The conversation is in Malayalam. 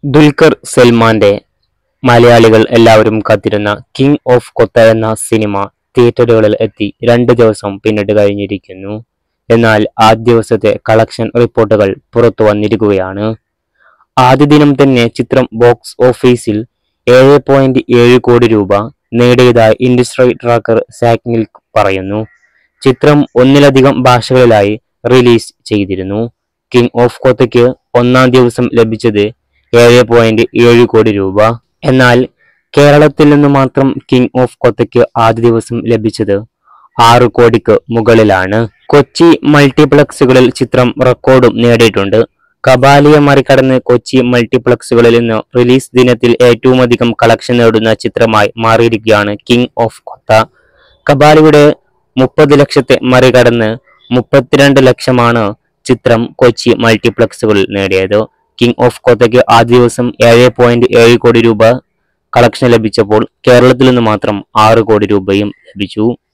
ദുൽഖർ സൽമാന്റെ മലയാളികൾ എല്ലാവരും കാത്തിരുന്ന കിങ് ഓഫ് കൊത്ത എന്ന സിനിമ തിയേറ്ററുകളിൽ എത്തി രണ്ട് ദിവസം പിന്നിട്ട് കഴിഞ്ഞിരിക്കുന്നു എന്നാൽ ആദ്യ ദിവസത്തെ കളക്ഷൻ റിപ്പോർട്ടുകൾ പുറത്തു വന്നിരിക്കുകയാണ് ആദ്യ ദിനം തന്നെ ചിത്രം ബോക്സ് ഓഫീസിൽ ഏഴ് പോയിന്റ് ഏഴ് കോടി രൂപ നേടിയതായി ഇൻഡസ്ട്രി ട്രാക്കർ സാക്നിൽ പറയുന്നു ചിത്രം ഒന്നിലധികം ഭാഷകളിലായി റിലീസ് ചെയ്തിരുന്നു കിങ് ഓഫ് കൊത്തയ്ക്ക് ഒന്നാം ദിവസം ലഭിച്ചത് ഏഴ് പോയിന്റ് ഏഴ് കോടി രൂപ എന്നാൽ കേരളത്തിൽ നിന്ന് മാത്രം കിങ് ഓഫ് കൊത്തയ്ക്ക് ആദ്യ ദിവസം ലഭിച്ചത് ആറ് കോടിക്ക് മുകളിലാണ് കൊച്ചി മൾട്ടിപ്ലക്സുകളിൽ ചിത്രം റെക്കോർഡും നേടിയിട്ടുണ്ട് കബാലിയെ മറികടന്ന് കൊച്ചി മൾട്ടിപ്ലക്സുകളിൽ നിന്ന് റിലീസ് ദിനത്തിൽ ഏറ്റവും അധികം കളക്ഷൻ നേടുന്ന ചിത്രമായി മാറിയിരിക്കുകയാണ് കിങ് ഓഫ് കൊത്ത കബാലിയുടെ മുപ്പത് ലക്ഷത്തെ മറികടന്ന് മുപ്പത്തിരണ്ട് ലക്ഷമാണ് ചിത്രം കൊച്ചി മൾട്ടിപ്ലക്സുകളിൽ നേടിയത് കിങ് ഓഫ് കൊത്തയ്ക്ക് ആദ്യ ദിവസം ഏഴ് പോയിന്റ് ഏഴ് കോടി രൂപ കളക്ഷൻ ലഭിച്ചപ്പോൾ കേരളത്തിൽ നിന്ന് മാത്രം ആറ് കോടി രൂപയും ലഭിച്ചു